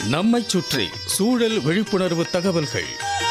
நம்மைச் சுற்றி சூழல் விழிப்புணர்வு தகவல்கள்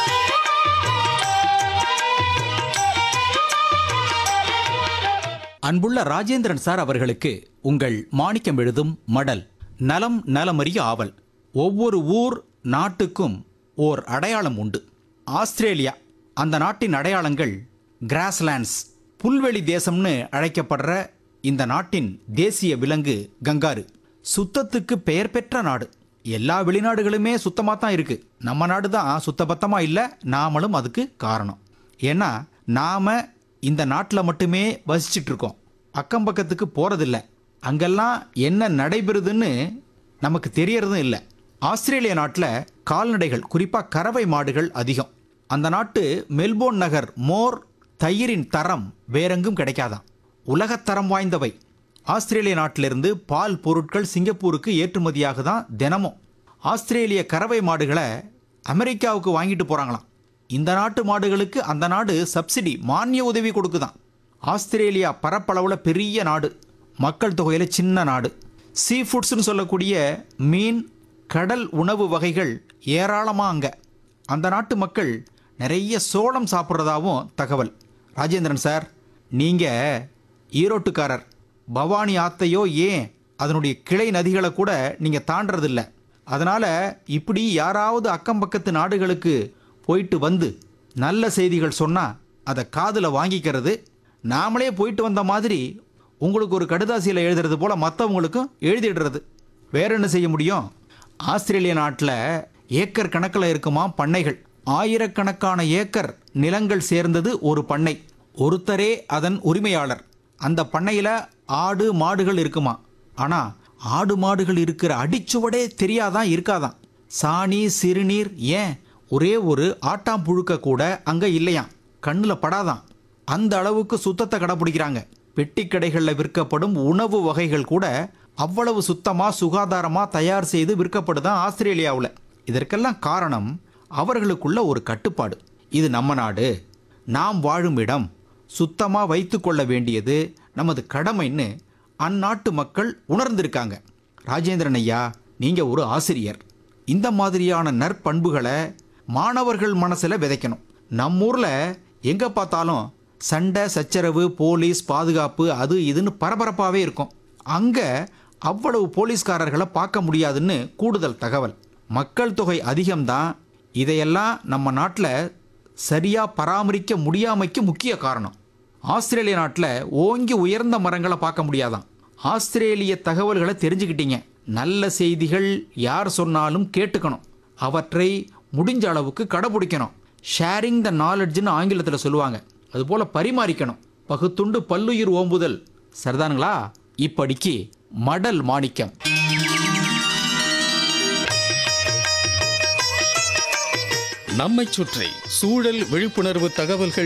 அன்புள்ள ராஜேந்திரன் சார் அவர்களுக்கு உங்கள் மாணிக்கம் எழுதும் மடல் நலம் நலமறிய ஆவல் ஒவ்வொரு ஊர் நாட்டுக்கும் ஓர் அடையாளம் உண்டு ஆஸ்திரேலியா அந்த நாட்டின் அடையாளங்கள் கிராஸ்லேண்ட்ஸ் புல்வெளி தேசம்னு அழைக்கப்படுற இந்த நாட்டின் தேசிய விலங்கு கங்காரு சுத்தத்துக்கு பெயர் பெற்ற நாடு எல்லா வெளிநாடுகளுமே சுத்தமாக தான் இருக்கு நம்ம நாடு தான் சுத்தபத்தமாக இல்லை நாமளும் அதுக்கு காரணம் ஏன்னா நாம இந்த நாட்டில் மட்டுமே வசிச்சிட்டு இருக்கோம் அக்கம் பக்கத்துக்கு போறதில்ல அங்கெல்லாம் என்ன நடைபெறுதுன்னு நமக்கு தெரியறதும் இல்லை ஆஸ்திரேலிய நாட்டில் கால்நடைகள் குறிப்பாக கறவை மாடுகள் அதிகம் அந்த நாட்டு மெல்போர்ன் நகர் மோர் தயிரின் தரம் வேறெங்கும் கிடைக்காதாம் உலகத்தரம் வாய்ந்தவை ஆஸ்திரேலிய நாட்டிலிருந்து பால் பொருட்கள் சிங்கப்பூருக்கு ஏற்றுமதியாக தான் தினமும் ஆஸ்திரேலிய கறவை மாடுகளை அமெரிக்காவுக்கு வாங்கிட்டு போகிறாங்களாம் இந்த நாட்டு மாடுகளுக்கு அந்த நாடு சப்சிடி மானிய உதவி கொடுக்குதாம் ஆஸ்திரேலியா பரப்பளவில் பெரிய நாடு மக்கள் தொகையில் சின்ன நாடு சீ ஃபுட்ஸ்னு சொல்லக்கூடிய மீன் கடல் உணவு வகைகள் ஏராளமாக அங்கே அந்த நாட்டு மக்கள் நிறைய சோளம் சாப்பிட்றதாவும் தகவல் ராஜேந்திரன் சார் நீங்கள் ஈரோட்டுக்காரர் பவானி ஆத்தையோ ஏன் அதனுடைய கிளை நதிகளை கூட நீங்கள் தாண்டறதில்ல அதனால் இப்படி யாராவது அக்கம் பக்கத்து நாடுகளுக்கு போயிட்டு வந்து நல்ல செய்திகள் சொன்னால் அதை காதில் வாங்கிக்கிறது நாமளே போயிட்டு வந்த மாதிரி உங்களுக்கு ஒரு கடுதாசியில் எழுதுறது போல் மற்றவங்களுக்கும் எழுதிடுறது வேற என்ன செய்ய முடியும் ஆஸ்திரேலிய நாட்டில் ஏக்கர் கணக்கில் இருக்குமா பண்ணைகள் ஆயிரக்கணக்கான ஏக்கர் நிலங்கள் சேர்ந்தது ஒரு பண்ணை ஒருத்தரே அதன் உரிமையாளர் அந்த பண்ணையில் ஆடு மாடுகள் இருக்குமா ஆனால் ஆடு மாடுகள் இருக்கிற அடிச்சுவடே தெரியாதான் இருக்காதான் சாணி சிறுநீர் ஏன் ஒரே ஒரு ஆட்டாம்புழுக்க கூட அங்கே இல்லையாம் கண்ணில் படாதான் அந்த அளவுக்கு சுத்தத்தை கடைப்பிடிக்கிறாங்க பெட்டி கடைகளில் விற்கப்படும் உணவு வகைகள் கூட அவ்வளவு சுத்தமாக சுகாதாரமாக தயார் செய்து விற்கப்படுதான் ஆஸ்திரேலியாவில் இதற்கெல்லாம் காரணம் அவர்களுக்குள்ள ஒரு கட்டுப்பாடு இது நம்ம நாடு நாம் வாழும் இடம் சுத்தமாக வைத்து கொள்ள வேண்டியது நமது கடமைன்னு அந்நாட்டு மக்கள் உணர்ந்திருக்காங்க ராஜேந்திரன் ஐயா நீங்கள் ஒரு ஆசிரியர் இந்த மாதிரியான நற்பண்புகளை மாணவர்கள் மனசில் விதைக்கணும் நம்ம ஊரில் எங்கே பார்த்தாலும் சண்டை சச்சரவு போலீஸ் பாதுகாப்பு அது இதுன்னு பரபரப்பாகவே இருக்கும் அங்கே அவ்வளவு போலீஸ்காரர்களை பார்க்க முடியாதுன்னு கூடுதல் தகவல் மக்கள் தொகை அதிகம்தான் இதையெல்லாம் நம்ம நாட்டில் சரியாக பராமரிக்க முடியாமைக்கு முக்கிய காரணம் ஆஸ்திரேலிய நாட்டில் ஓங்கி உயர்ந்த மரங்களை பார்க்க முடியாதாம் ஆஸ்திரேலிய தகவல்களை தெரிஞ்சுக்கிட்டீங்க நல்ல செய்திகள் யார் சொன்னாலும் கேட்டுக்கணும் அவற்றை முடிஞ்ச அளவுக்கு கடைபிடிக்கணும் ஷேரிங் த நாலெட்ஜ்னு ஆங்கிலத்தில் சொல்லுவாங்க அதுபோல் பரிமாறிக்கணும் பகுத்துண்டு பல்லுயிர் ஓம்புதல் சரிதானுங்களா இப்படிக்கு மடல் மாணிக்கம் நம்மைச் சுற்றி சூழல் விழிப்புணர்வு தகவல்கள்